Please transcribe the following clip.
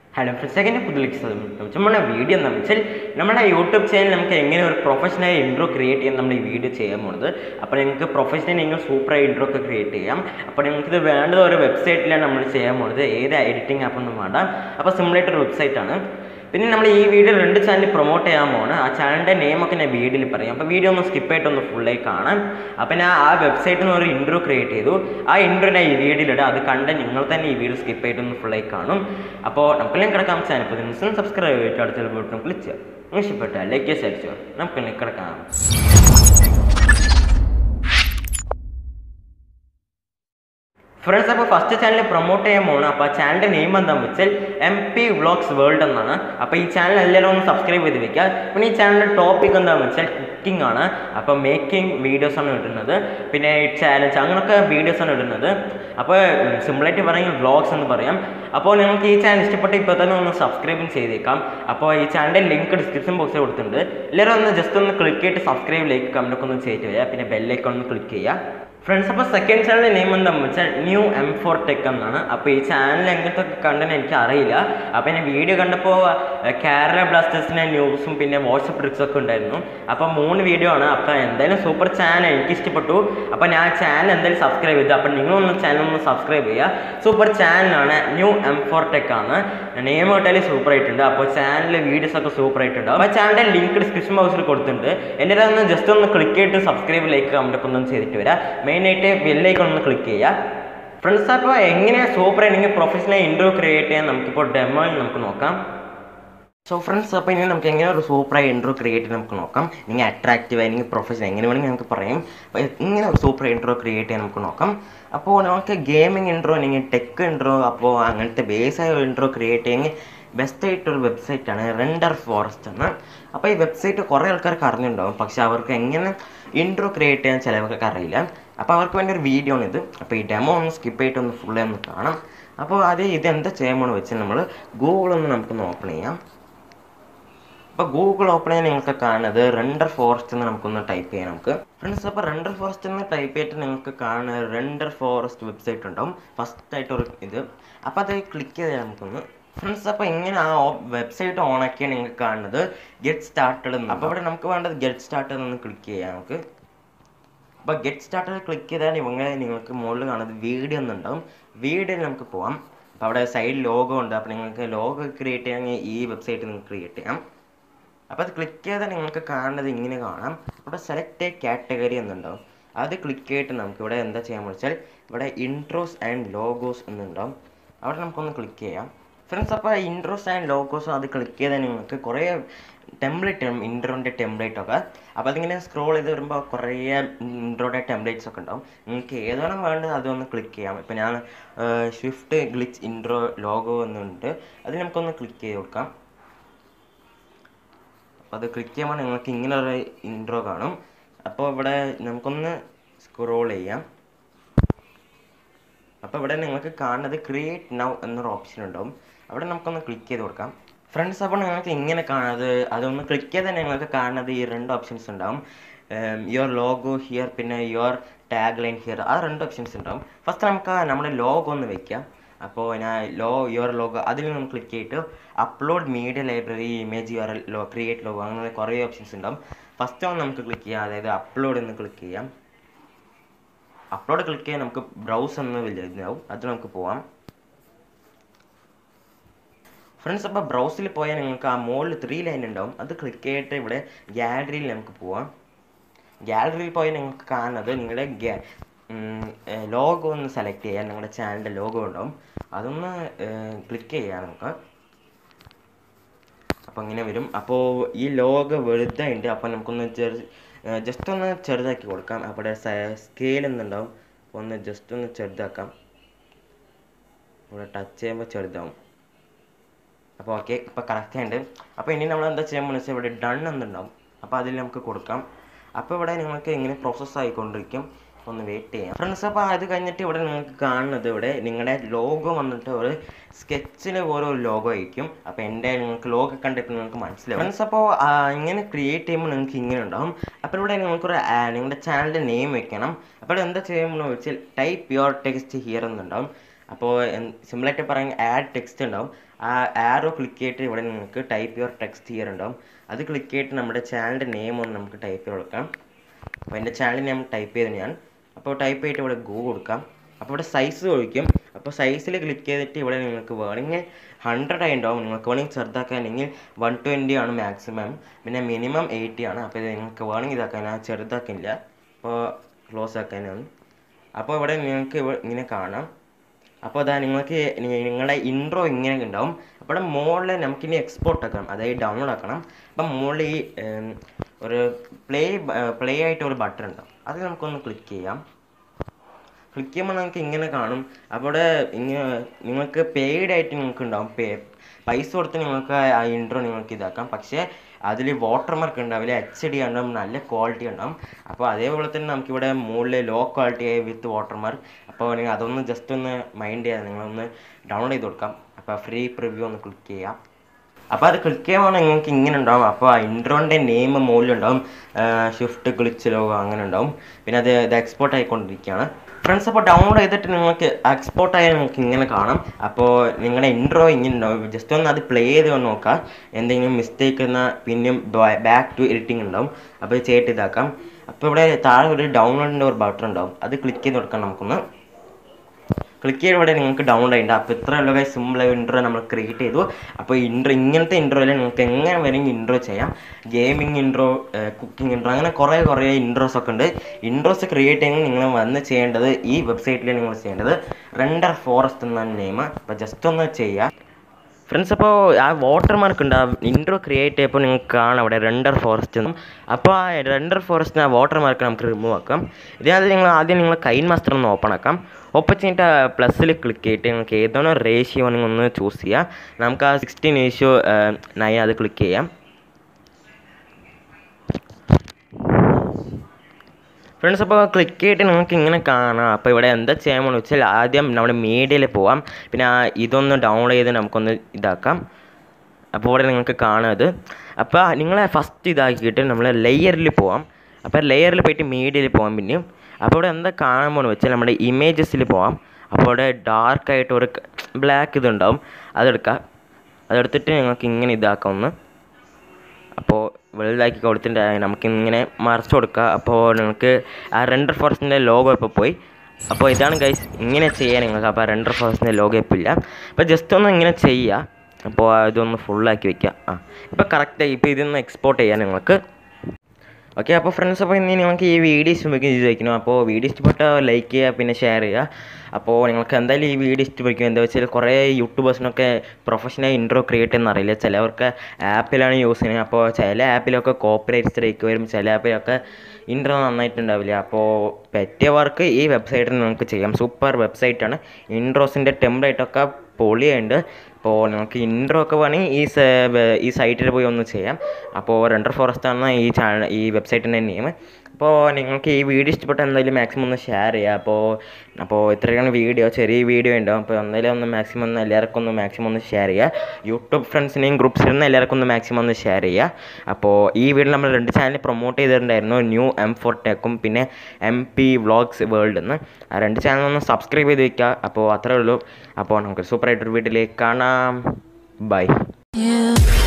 hello second പുതിലേക്ക് നമ്മുടെ video എന്ന് വെച്ചാൽ നമ്മുടെ യൂട്യൂബ് ചാനൽ നമുക്ക് എങ്ങനെ ഒരു പ്രൊഫഷണൽ ഇൻട്രോ ക്രിയേറ്റ് ചെയ്യാൻ നമ്മൾ ഈ വീഡിയോ ചെയ്യാൻ പോകുന്നത് അപ്പോൾ നിങ്ങൾക്ക് പ്രൊഫഷണൽ നിങ്ങൾ സൂപ്പറായി ഇൻട്രോ ഒക്കെ ക്രിയേറ്റ് ചെയ്യാം അപ്പോൾ നിങ്ങൾക്ക് ഇത് വേണ്ടത് ഒരു വെബ്സൈറ്റിലാണ് നമ്മൾ ചെയ്യാൻ പോകുന്നത് ഏത് എഡിറ്റിംഗ് ആപ്പൊന്നും വേണ്ട അപ്പോൾ സിമ്പിളായിട്ടൊരു വെബ്സൈറ്റാണ് പിന്നെ നമ്മൾ ഈ വീഡിയോ രണ്ട് ചാനൽ പ്രൊമോട്ട് ചെയ്യാൻ പോവാണ് ആ ചാനലിൻ്റെ നെയിമൊക്കെ ഞാൻ വീഡിയോയിൽ പറയും അപ്പോൾ വീഡിയോ ഒന്ന് സ്കിപ്പ് ആയിട്ടൊന്ന് ഫുള്ളായി കാണാം അപ്പോൾ ഞാൻ ആ വെബ്സൈറ്റിൽ നിന്ന് ഒരു ഇൻട്രോ ക്രിയേറ്റ് ചെയ്തു ആ ഇൻട്രോ ഞാൻ ഈ വീഡിയോയിലിടും അത് കണ്ട് നിങ്ങൾ തന്നെ ഈ വീഡിയോ സ്കിപ്പ് ആയിട്ടൊന്ന് ഫുള്ളായി കാണും അപ്പോൾ നമുക്കെല്ലാം കിടക്കാം ചാനൽ ഇപ്പോൾ നിങ്ങൾ സബ്സ്ക്രൈബ് ചെയ്തിട്ട് അടുത്ത ബട്ടൺ ക്ലിക്ക് ചെയ്യാം നിങ്ങൾക്ക് ഇഷ്ടപ്പെട്ടാൽ ലൈക്ക് അടിച്ചോ നമുക്ക് കിടക്കാം ഫ്രണ്ട്സ് അപ്പോൾ ഫസ്റ്റ് ചാനൽ പ്രൊമോട്ട് ചെയ്യാൻ പോകണം അപ്പോൾ ആ ചാനലിൻ്റെ നെയിം എന്താണെന്ന് വെച്ചാൽ എം പി വ്ളോഗ്സ് വേൾഡ് എന്നാണ് അപ്പോൾ ഈ ചാനൽ എല്ലാവരും ഒന്ന് സബ്സ്ക്രൈബ് ചെയ്ത് വെക്കുക പിന്നെ ഈ ചാനലിൻ്റെ ടോപ്പിക് എന്താണെന്ന് വെച്ചാൽ കുക്കിംഗ് ആണ് അപ്പോൾ മേക്കിംഗ് വീഡിയോസാണ് ഇടുന്നത് പിന്നെ ചാലഞ്ച് അങ്ങനെയൊക്കെ വീഡിയോസാണ് ഇടുന്നത് അപ്പോൾ സിമ്പിളായിട്ട് പറയുമെങ്കിൽ വ്ളോഗ്സ് എന്ന് പറയാം അപ്പോൾ നിങ്ങൾക്ക് ഈ ചാനൽ ഇഷ്ടപ്പെട്ട് ഇപ്പോൾ തന്നെ ഒന്ന് സബ്സ്ക്രൈബും ചെയ്തേക്കാം അപ്പോൾ ഈ ചാനലിൻ്റെ ലിങ്ക് ഡിസ്ക്രിപ്ഷൻ ബോക്സിൽ കൊടുത്തിട്ടുണ്ട് എല്ലാവരും ഒന്ന് ജസ്റ്റ് ഒന്ന് ക്ലിക്ക് ചെയ്തിട്ട് സബ്സ്ക്രൈബ് ലൈക്ക് കമൻറ്റൊക്കെ ഒന്ന് ചെയ്തിട്ട് വരിക പിന്നെ ബെല്ലൈക്കൺ ഒന്ന് ക്ലിക്ക് ചെയ്യുക ഫ്രണ്ട്സ് അപ്പോൾ സെക്കൻഡ് ചാനലിൻ്റെ നെയിം എന്താണെന്ന് വെച്ചാൽ ന്യൂ എം ഫോർ ടെക് എന്നാണ് അപ്പോൾ ഈ ചാനൽ എങ്ങനത്തെ കണ്ടന്റ് എനിക്ക് അറിയില്ല അപ്പോൾ ഞാൻ വീഡിയോ കണ്ടപ്പോൾ കേരള ബ്ലാസ്റ്റേഴ്സിൻ്റെ ന്യൂസും പിന്നെ വാട്സപ്പ് ട്രിക്സ് ഒക്കെ ഉണ്ടായിരുന്നു അപ്പോൾ മൂന്ന് വീഡിയോ ആണ് അപ്പോൾ എന്തായാലും സൂപ്പർ ചാനൽ എനിക്ക് ഇഷ്ടപ്പെട്ടു അപ്പോൾ ഞാൻ ചാനൽ എന്തായാലും സബ്സ്ക്രൈബ് ചെയ്തു അപ്പോൾ നിങ്ങളൊന്ന് ചാനൽ ഒന്ന് സബ്സ്ക്രൈബ് ചെയ്യുക സൂപ്പർ ചാനലാണ് ന്യൂ എം ഫോർ ടെക് ആണ് നെയിം കേട്ടാൽ സൂപ്പർ ആയിട്ടുണ്ട് അപ്പോൾ ചാനലിലെ വീഡിയോസ് ഒക്കെ സൂപ്പർ ആയിട്ടുണ്ട് അപ്പോൾ ചാനലിൻ്റെ ലിങ്ക് ഡിസ്ക്രിപ്ഷൻ ബോക്സിൽ കൊടുത്തിട്ടുണ്ട് എല്ലാവരും ഒന്ന് ജസ്റ്റ് ഒന്ന് ക്ലിക്ക് ചെയ്തിട്ട് സബ്സ്ക്രൈബ് ലൈക്ക് കമൻറ്റ് ഒക്കെ ഒന്ന് ചെയ്തിട്ട് വരാം മെയിനായിട്ട് ബെല്ലൈക്കൺ ഒന്ന് ക്ലിക്ക് ചെയ്യുക ഫ്രണ്ട്സ് അപ്പോൾ എങ്ങനെ സൂപ്പർ ആണെങ്കിൽ പ്രൊഫഷണൽ ഇൻട്രോ ക്രിയേറ്റ് ചെയ്യാൻ നമുക്കിപ്പോൾ ഡെമോയിൽ നമുക്ക് നോക്കാം സോ ഫ്രണ്ട്സ് അപ്പോൾ ഇനി നമുക്ക് എങ്ങനെ ഒരു സൂപ്പറായി ഇൻട്രോ ക്രിയേറ്റ് ചെയ്യാൻ നമുക്ക് നോക്കാം നിങ്ങൾ അട്രാക്റ്റീവ് അല്ലെങ്കിൽ പ്രൊഫഷണൽ എങ്ങനെ വേണമെങ്കിൽ നമുക്ക് പറയാം അപ്പോൾ ഇങ്ങനെ ഒരു സൂപ്പർ ഇൻട്രോ ക്രിയേറ്റ് ചെയ്യാൻ നമുക്ക് നോക്കാം അപ്പോൾ നമുക്ക് ഗെയിമിംഗ് ഇൻട്രോ അല്ലെങ്കിൽ ടെക് ഇൻട്രോ അപ്പോൾ അങ്ങനത്തെ ബേസായ ഇൻട്രോ ക്രിയേറ്റ് ചെയ്യാൻ ബെസ്റ്റ് ആയിട്ടൊരു വെബ്സൈറ്റാണ് റെൻഡർ ഫോറസ്റ്റ് എന്ന് അപ്പോൾ ഈ വെബ്സൈറ്റ് കുറേ ആൾക്കാർക്ക് അറിഞ്ഞിട്ടുണ്ടാവും പക്ഷെ അവർക്ക് എങ്ങനെ ഇൻട്രോ ക്രിയേറ്റ് ചെയ്യാൻ ചിലവർക്ക് അറിയില്ല അപ്പോൾ അവർക്ക് വേണ്ടി ഒരു വീഡിയോ ആണ് ഇത് അപ്പോൾ ഈ ഡെമോ ഒന്ന് സ്കിപ്പ് ചെയ്തിട്ട് ഒന്ന് ഫുള്ള് ഒന്ന് കാണാം അപ്പോൾ അത് ഇത് എന്താ ചെയ്യാമെന്ന് വെച്ചാൽ നമ്മൾ ഗൂഗിൾ ഒന്ന് നമുക്കൊന്ന് ഓപ്പൺ ചെയ്യാം അപ്പോൾ ഗൂഗിൾ ഓപ്പൺ ചെയ്യാൻ നിങ്ങൾക്ക് കാണുന്നത് റെൻഡർ ഫോറസ്റ്റ് എന്ന് നമുക്കൊന്ന് ടൈപ്പ് ചെയ്യാം നമുക്ക് ഫ്രണ്ട്സ് അപ്പോൾ റെൻഡർ ഫോറസ്റ്റ് എന്ന് ടൈപ്പ് ചെയ്തിട്ട് നിങ്ങൾക്ക് കാണുന്ന റെൻഡർ ഫോറസ്റ്റ് വെബ്സൈറ്റ് ഉണ്ടാവും ഫസ്റ്റ് ആയിട്ട് ഒരു ഇത് അപ്പോൾ അത് ക്ലിക്ക് ചെയ്താൽ നമുക്കൊന്ന് ഫ്രണ്ട്സ് അപ്പോൾ ഇങ്ങനെ ആ വെബ്സൈറ്റ് ഓൺ ആക്കിയാൽ നിങ്ങൾക്ക് കാണുന്നത് ഗെറ്റ് സ്റ്റാർട്ടഡ് എന്ന് അപ്പോൾ ഇവിടെ നമുക്ക് വേണ്ടത് ഗെറ്റ് സ്റ്റാർട്ടഡ് എന്ന് ക്ലിക്ക് ചെയ്യാം നമുക്ക് അപ്പോൾ ഗെറ്റ് സ്റ്റാർട്ടഡ് ക്ലിക്ക് ചെയ്താൽ ഇവങ്ങനെ നിങ്ങൾക്ക് മുകളിൽ കാണുന്നത് വീഡിയോ എന്നുണ്ടാവും വീഡിയോയിൽ നമുക്ക് പോവാം അപ്പോൾ അവിടെ സൈഡ് ലോഗോ ഉണ്ട് അപ്പോൾ നിങ്ങൾക്ക് ലോഗോ ക്രിയേറ്റ് ചെയ്യാമെങ്കിൽ ഈ വെബ്സൈറ്റ് നിങ്ങൾക്ക് ക്രിയേറ്റ് ചെയ്യാം അപ്പോൾ അത് ക്ലിക്ക് ചെയ്താൽ നിങ്ങൾക്ക് കാണുന്നത് ഇങ്ങനെ കാണാം ഇവിടെ സെലക്ട് എ കാറ്റഗറി എന്നുണ്ടാവും അത് ക്ലിക്ക് ചെയ്തിട്ട് നമുക്ക് ഇവിടെ എന്താ ചെയ്യാൻ വെച്ചാൽ ഇവിടെ ഇൻട്രോസ് ആൻഡ് ലോഗോസ് എന്നുണ്ടാവും അവിടെ നമുക്കൊന്ന് ക്ലിക്ക് ചെയ്യാം ഫ്രണ്ട്സ് അപ്പോൾ ഇൻട്രോസ് ആൻഡ് ലോഗോസും അത് ക്ലിക്ക് ചെയ്താൽ നിങ്ങൾക്ക് കുറേ ടെംപ്ലേറ്റ് ഇൻട്രോൻ്റെ ടെംപ്ലേറ്റ് ഒക്കെ അപ്പോൾ അതിങ്ങനെ സ്ക്രോൾ ചെയ്ത് വരുമ്പോൾ കുറേ ഇൻട്രോയുടെ ടെംപ്ലേറ്റ്സ് ഒക്കെ ഉണ്ടാവും നിങ്ങൾക്ക് ഏതാണ് വേണ്ടത് അതൊന്ന് ക്ലിക്ക് ചെയ്യാം ഇപ്പോൾ ഞാൻ സ്വിഫ്റ്റ് ഗ്ലിച്ച് ഇൻട്രോ ലോഗോ എന്നുണ്ട് അത് നമുക്കൊന്ന് ക്ലിക്ക് ചെയ്ത് കൊടുക്കാം അപ്പോൾ അത് ക്ലിക്ക് ചെയ്യുമ്പോൾ നിങ്ങൾക്ക് ഇങ്ങനെ ഒരു ഇൻട്രോ കാണും അപ്പോൾ ഇവിടെ നമുക്കൊന്ന് സ്ക്രോൾ ചെയ്യാം അപ്പോൾ ഇവിടെ നിങ്ങൾക്ക് കാണുന്നത് ക്രിയേറ്റ് നൗ എന്നൊരു ഓപ്ഷൻ ഉണ്ടാവും അവിടെ നമുക്കൊന്ന് ക്ലിക്ക് ചെയ്ത് കൊടുക്കാം ഫ്രണ്ട്സ് അപ്പോൾ നിങ്ങൾക്ക് ഇങ്ങനെ കാണുന്നത് അതൊന്ന് ക്ലിക്ക് ചെയ്താൽ നിങ്ങൾക്ക് കാണുന്നത് ഈ രണ്ട് ഓപ്ഷൻസ് ഉണ്ടാവും യുവർ ലോഗോ ഹിയർ പിന്നെ യുവർ ടാഗ് ലൈൻ ഹിയർ ആ രണ്ട് ഓപ്ഷൻസ് ഉണ്ടാവും ഫസ്റ്റ് നമുക്ക് നമ്മുടെ ലോഗോ ഒന്ന് വെക്കാം അപ്പോൾ ഞാൻ ലോ യുവർ ലോഗോ അതിൽ നമുക്ക് ക്ലിക്ക് ചെയ്തിട്ട് upload media library image your ലോ ക്രിയേറ്റ് ലോഗോ അങ്ങനെ കുറേ ഓപ്ഷൻസ് ഉണ്ടാവും ഫസ്റ്റ് ഒന്ന് നമുക്ക് ക്ലിക്ക് ചെയ്യാം അതായത് അപ്ലോഡ് എന്ന് ക്ലിക്ക് ചെയ്യാം അപ്ലോഡ് ക്ലിക്ക് ചെയ്യാൻ നമുക്ക് ബ്രൗസ് എന്ന് വലിയതാവും അത് നമുക്ക് പോവാം ഫ്രണ്ട്സ് അപ്പോൾ ബ്രൗസിൽ പോയാൽ നിങ്ങൾക്ക് ആ മുകളിൽ ത്രീ ലൈൻ ഉണ്ടാവും അത് ക്ലിക്ക് ചെയ്തിട്ട് ഇവിടെ ഗാലറിയിൽ നമുക്ക് പോവാം ഗാലറിയിൽ പോയാൽ നിങ്ങൾക്ക് കാണുന്നത് നിങ്ങളുടെ ലോഗോ ഒന്ന് സെലക്ട് ചെയ്യാൻ നിങ്ങളുടെ ചാനലിൻ്റെ ലോഗോ ഉണ്ടാവും അതൊന്ന് ക്ലിക്ക് ചെയ്യാം നമുക്ക് അപ്പോൾ ഇങ്ങനെ വരും അപ്പോൾ ഈ ലോഗോ വലുതായിട്ട് അപ്പോൾ നമുക്കൊന്ന് ചെറു ജസ്റ്റ് ഒന്ന് ചെറുതാക്കി കൊടുക്കാം അവിടെ സ്കെയിൽ എന്നുണ്ടാവും ഒന്ന് ജസ്റ്റ് ഒന്ന് ചെറുതാക്കാം ഇവിടെ ടച്ച് ചെയ്യുമ്പോൾ ചെറുതാവും അപ്പോൾ ഓക്കെ ഇപ്പോൾ കറക്റ്റ് ഉണ്ട് അപ്പോൾ ഇനി നമ്മൾ എന്താ ചെയ്യാൻ വെച്ചാൽ ഇവിടെ ഡൺ എന്നുണ്ടാവും അപ്പോൾ അതിൽ നമുക്ക് കൊടുക്കാം അപ്പോൾ ഇവിടെ നിങ്ങൾക്ക് ഇങ്ങനെ പ്രോസസ്സ് ആയിക്കൊണ്ടിരിക്കും ഒന്ന് വെയിറ്റ് ചെയ്യാം ഫ്രണ്ട്സ് അപ്പോൾ അത് കഴിഞ്ഞിട്ട് ഇവിടെ നിങ്ങൾക്ക് കാണുന്നത് ഇവിടെ നിങ്ങളുടെ ലോഗോ വന്നിട്ട് ഒരു സ്കെച്ചിൽ ഓരോ ലോഗോ ആയിരിക്കും അപ്പോൾ എൻ്റെ നിങ്ങൾക്ക് ലോഗോ കണ്ടിട്ട് നിങ്ങൾക്ക് മനസ്സിലാവും ഫ്രണ്ട്സ് അപ്പോൾ ഇങ്ങനെ ക്രിയേറ്റ് ചെയ്യുമ്പോൾ നിങ്ങൾക്ക് ഇങ്ങനെ ഉണ്ടാവും അപ്പോൾ ഇവിടെ നിങ്ങൾക്കൊരു നിങ്ങളുടെ ചാനലിൻ്റെ നെയിം വെക്കണം അപ്പോൾ എന്താ ചെയ്യുമ്പോൾ വെച്ചാൽ ടൈപ്പ് യുവർ ടെക്സ്റ്റ് ഹിയർ എന്നുണ്ടാവും അപ്പോൾ സിമ്പിളായിട്ട് പറയാൻ ആഡ് ടെക്സ്റ്റ് ഉണ്ടാവും ആ ആരോ ക്ലിക്ക് ചെയ്തിട്ട് ഇവിടെ നിങ്ങൾക്ക് ടൈപ്പ് യുവർ ടെക്സ്റ്റ് ഹിയർ ഉണ്ടാവും അത് ക്ലിക്ക് ചെയ്തിട്ട് നമ്മുടെ ചാനലിൻ്റെ നെയിം ഒന്ന് നമുക്ക് ടൈപ്പ് ചെയ്ത് കൊടുക്കാം അപ്പോൾ എൻ്റെ ചാനൽ നെയിം ടൈപ്പ് ചെയ്ത് ഞാൻ അപ്പോൾ ടൈപ്പ് ചെയ്തിട്ട് ഇവിടെ ഗോ കൊടുക്കാം അപ്പോൾ ഇവിടെ സൈസ് ചോദിക്കും അപ്പോൾ സൈസിൽ ക്ലിക്ക് ചെയ്തിട്ട് ഇവിടെ നിങ്ങൾക്ക് വേണമെങ്കിൽ ഹൺഡ്രഡ് ആയി ഉണ്ടാവും നിങ്ങൾക്ക് വേണമെങ്കിൽ ചെറുതാക്കാനെങ്കിൽ വൺ ട്വൻറ്റി ആണ് മാക്സിമം പിന്നെ മിനിമം എയ്റ്റി ആണ് അപ്പോൾ ഇത് നിങ്ങൾക്ക് വേണമെങ്കിൽ ഇതാക്കാൻ ഞാൻ ചെറുതാക്കില്ല അപ്പോൾ ക്ലോസ് ആക്കാനാണ് അപ്പോൾ ഇവിടെ നിങ്ങൾക്ക് ഇവ- ഇങ്ങനെ കാണാം അപ്പോൾ അതാ നിങ്ങൾക്ക് നി- നിങ്ങളുടെ ഇൻട്രോ ഇങ്ങനെ ഉണ്ടാവും അപ്പോൾ ഇവിടെ മുകളിൽ നമുക്കിനി എക്സ്പോർട്ട് ആക്കണം അതായത് ഡൗൺലോഡ് ആക്കണം അപ്പം മുകളിൽ ഈ ഉം, ഒരു പ്ലേ പ്ലേ ആയിട്ട് ഒരു ബട്ടൺ ഉണ്ടാവും അത് നമുക്കൊന്ന് ക്ലിക്ക് ചെയ്യാം ക്ലിക്ക് ചെയ്യുമ്പോൾ നിങ്ങൾക്ക് ഇങ്ങനെ കാണും അവിടെ ഇങ്ങനെ നിങ്ങൾക്ക് പെയ്ഡ് ആയിട്ട് നിങ്ങൾക്ക് ഉണ്ടാവും പേ പൈസ കൊടുത്ത് നിങ്ങൾക്ക് ആ ഇൻട്രോ നിങ്ങൾക്ക് ഇതാക്കാം പക്ഷേ അതിൽ വാട്ടർ മാർക്ക് ഉണ്ടാവില്ല എച്ച് ഡി ഉണ്ടാവും നല്ല ക്വാളിറ്റി ഉണ്ടാവും അപ്പോൾ അതേപോലെ തന്നെ നമുക്കിവിടെ മുകളിൽ ലോ ക്വാളിറ്റി ആയി വിത്ത് വാട്ടർ മാർക്ക് അപ്പോൾ നിങ്ങൾ അതൊന്ന് ജസ്റ്റ് ഒന്ന് മൈൻഡ് ചെയ്യാതെ നിങ്ങളൊന്ന് ഡൗൺലോഡ് ചെയ്ത് കൊടുക്കാം അപ്പോൾ ഫ്രീ പ്രിവ്യൂ ഒന്ന് ക്ലിക്ക് ചെയ്യാം അപ്പോൾ അത് ക്ലിക്ക് ചെയ്യുമ്പോൾ നിങ്ങൾക്ക് ഇങ്ങനെ ഉണ്ടാവും അപ്പോൾ ആ ഇൻട്രോൻ്റെ നെയിം മുകളിലുണ്ടാവും ഷിഫ്റ്റ് ക്ലിച്ച് ലോഗോ അങ്ങനെ ഉണ്ടാവും പിന്നെ അത് ഇത് എക്സ്പോർട്ട് ആയിക്കൊണ്ടിരിക്കുകയാണ് ഫ്രണ്ട്സ് അപ്പോൾ ഡൗൺലോഡ് ചെയ്തിട്ട് നിങ്ങൾക്ക് എക്സ്പോർട്ട് ആയാൽ നിങ്ങൾക്ക് ഇങ്ങനെ കാണാം അപ്പോൾ നിങ്ങളുടെ ഇൻട്രോ ഇങ്ങനെ ഉണ്ടാവും ജസ്റ്റ് ഒന്ന് അത് പ്ലേ ചെയ്ത് ഒന്ന് നോക്കാം എന്തെങ്കിലും മിസ്റ്റേക്ക് എന്നാൽ പിന്നെയും ബാക്ക് ടു എഡിറ്റിംഗ് ഉണ്ടാവും അപ്പോൾ ഇത് ചെയ്തിട്ട് ഇതാക്കാം അപ്പോൾ ഇവിടെ താഴെ ഒരു ഡൗൺലോഡിൻ്റെ ഒരു ബട്ടൺ ഉണ്ടാവും അത് ക്ലിക്ക് ചെയ്ത് കൊടുക്കാം നമുക്കൊന്ന് ക്ലിക്ക് ചെയ്ത് ഇവിടെ നിങ്ങൾക്ക് ഡൗൺലോഡ് ചെയ്യണ്ട അപ്പോൾ ഇത്ര ഉള്ള സിമ്പിൾ ഇൻട്രോ നമ്മൾ ക്രിയേറ്റ് ചെയ്തു അപ്പോൾ ഇൻട്രോ ഇങ്ങനത്തെ ഇൻട്രോയിൽ നിങ്ങൾക്ക് എങ്ങനെ വേണമെങ്കിൽ ഇൻട്രോ ചെയ്യാം ഗെയിമിംഗ് ഇൻട്രോ കുക്കിംഗ് ഇൻട്രോ അങ്ങനെ കുറേ കുറേ ഇൻട്രോസ് ഒക്കെ ഉണ്ട് ഇൻട്രോസ് ക്രിയേറ്റ് ചെയ്യുന്നത് നിങ്ങൾ വന്ന് ചെയ്യേണ്ടത് ഈ വെബ്സൈറ്റിൽ നിങ്ങൾ ചെയ്യേണ്ടത് റെൻഡർ ഫോറസ്റ്റ് എന്നാണ് നെയിം അപ്പോൾ ജസ്റ്റ് ഒന്ന് ചെയ്യുക ഫ്രണ്ട്സ് അപ്പോൾ ആ വാട്ടർ മാർക്ക് ഉണ്ട് ആ ഇൻട്രോ ക്രിയേറ്റ് ചെയ്യപ്പോൾ നിങ്ങൾക്ക് കാണാം അവിടെ റെൻഡർ ഫോറസ്റ്റ് എന്നും അപ്പോൾ ആ റെൻഡർ ഫോറസ്റ്റിന് ആ വാട്ടർ മാർക്ക് നമുക്ക് റിമൂവ് ആക്കാം ഇതിനകത്ത് നിങ്ങൾ ആദ്യം നിങ്ങൾ കൈൻ മാസ്റ്റർ ഒന്ന് ഓപ്പൺ ആക്കാം ഓപ്പൺ ചെയ്തിട്ട് പ്ലസ്സിൽ ക്ലിക്ക് ചെയ്തിട്ട് നിങ്ങൾക്ക് ഏതാണോ റേഷ്യോ നിങ്ങൾ ഒന്ന് ചൂസ് ചെയ്യുക നമുക്ക് ആ സിക്സ്റ്റീൻ റേഷ്യോ നയൻ അത് ക്ലിക്ക് ചെയ്യാം ഫ്രണ്ട്സ് അപ്പോൾ ക്ലിക്ക് ചെയ്തിട്ട് നിങ്ങൾക്ക് ഇങ്ങനെ കാണാം അപ്പോൾ ഇവിടെ എന്താ ചെയ്യാമെന്ന് വെച്ചാൽ ആദ്യം നമ്മുടെ മീഡിയയിൽ പോവാം പിന്നെ ആ ഇതൊന്ന് ഡൗൺലോഡ് ചെയ്ത് നമുക്കൊന്ന് ഇതാക്കാം അപ്പോൾ ഇവിടെ നിങ്ങൾക്ക് കാണാം ഇത് അപ്പോൾ നിങ്ങളെ ഫസ്റ്റ് ഇതാക്കിയിട്ട് നമ്മൾ ലെയറിൽ പോവാം അപ്പോൾ ലെയറിൽ പോയിട്ട് മീഡിയയിൽ പോകാം പിന്നെയും അപ്പോൾ ഇവിടെ എന്താ കാണാൻ പോകുന്നത് വെച്ചാൽ നമ്മുടെ ഇമേജസിൽ പോവാം അപ്പോൾ ഇവിടെ ഡാർക്കായിട്ട് ഒരു ബ്ലാക്ക് ഇതുണ്ടാവും അതെടുക്കാം അതെടുത്തിട്ട് നിങ്ങൾക്ക് ഇങ്ങനെ ഇതാക്കാം ഒന്ന് അപ്പോൾ വലുതാക്കി കൊടുത്തിട്ട് നമുക്ക് ഇങ്ങനെ മറച്ചു കൊടുക്കുക അപ്പോൾ നിങ്ങൾക്ക് ആ റെൻഡർ ഫോറസ്റ്റിൻ്റെ ലോഗോ ഇപ്പോൾ പോയി അപ്പോൾ ഇതാണ് ഗൈസ് ഇങ്ങനെ ചെയ്യാൻ നിങ്ങൾക്ക് അപ്പോൾ റെൻഡർ ഫോറസ്റ്റിൻ്റെ ലോഗോ ഇപ്പോൾ ഇല്ല അപ്പോൾ ജസ്റ്റ് ഒന്ന് ഇങ്ങനെ ചെയ്യുക അപ്പോൾ ഇതൊന്ന് ഫുള്ളാക്കി വെക്കുക ആ ഇപ്പോൾ കറക്റ്റായി ഇപ്പോൾ ഇതൊന്ന് എക്സ്പോർട്ട് ചെയ്യാൻ നിങ്ങൾക്ക് ഓക്കെ അപ്പോൾ ഫ്രണ്ട്സ് അപ്പോൾ ഇനി നിങ്ങൾക്ക് ഈ വീഡിയോ ഇഷ്ടപ്പെടുകയും ചെയ്തിരിക്കുന്നു അപ്പോൾ വീഡിയോ ഇഷ്ടപ്പെട്ട ലൈക്ക് ചെയ്യുക പിന്നെ ഷെയർ ചെയ്യുക അപ്പോൾ നിങ്ങൾക്ക് എന്തായാലും ഈ വീഡിയോ ഇഷ്ടപ്പെടുക്കും എന്താ വെച്ചാൽ കുറേ യൂട്യൂബേഴ്സിനൊക്കെ പ്രൊഫഷണൽ ഇൻട്രോ ക്രിയേറ്റ് ചെയ്യുന്ന അറിയില്ല ചിലവർക്ക് ആപ്പിലാണ് യൂസ് ചെയ്യുന്നത് അപ്പോൾ ചില ആപ്പിലൊക്കെ കോപ്പറേറ്റ് സ്ട്രൈക്ക് വരും ചില ആപ്പിലൊക്കെ ഇൻട്രോ നന്നായിട്ടുണ്ടാവില്ല അപ്പോൾ പറ്റിയവർക്ക് ഈ വെബ്സൈറ്റിൽ നിങ്ങൾക്ക് ചെയ്യാം സൂപ്പർ വെബ്സൈറ്റാണ് ഇൻട്രോസിൻ്റെ ടെംപ്ലേറ്റൊക്കെ പൊളിയുണ്ട് അപ്പോൾ നിങ്ങൾക്ക് ഇൻട്രോ ഒക്കെ വേണമെങ്കിൽ ഈ സ- വെ- ഈ സൈറ്റിൽ പോയി ഒന്ന് ചെയ്യാം അപ്പോൾ റെൻഡർ ഫോറസ്റ്റ് ആണ് ഈ ചാനൽ ഈ വെബ്സൈറ്റിൻ്റെ നെയിം അപ്പോൾ നിങ്ങൾക്ക് ഈ വീഡിയോ ഇഷ്ടപ്പെട്ട എന്തായാലും മാക്സിമം ഒന്ന് ഷെയർ ചെയ്യുക അപ്പോൾ അപ്പോൾ ഇത്രയാണ് വീഡിയോ ചെറിയ വീഡിയോ ഉണ്ടാവും അപ്പോൾ എന്തായാലും ഒന്ന് മാക്സിമം ഒന്ന് എല്ലാവർക്കും ഒന്ന് മാക്സിമം ഒന്ന് ഷെയർ ചെയ്യുക യൂട്യൂബ് ഫ്രണ്ട്സിനെയും ഗ്രൂപ്പ്സിൽ എല്ലാവർക്കും ഒന്ന് മാക്സിമം ഒന്ന് ഷെയർ ചെയ്യുക അപ്പോൾ ഈ വീഡിയോ നമ്മൾ രണ്ട് ചാനൽ പ്രൊമോട്ട് ചെയ്തിട്ടുണ്ടായിരുന്നു ന്യൂ എം ഫോർ ടെക്കും പിന്നെ എം പി വ്ളോഗ്സ് വേൾഡ് എന്ന് ആ രണ്ട് ചാനൽ ഒന്ന് സബ്സ്ക്രൈബ് ചെയ്ത് വയ്ക്കുക അപ്പോൾ അത്രേ ഉള്ളൂ അപ്പോൾ നമുക്ക് സൂപ്പറായിട്ടൊരു വീട്ടിലേക്ക് കാണാം ബൈ You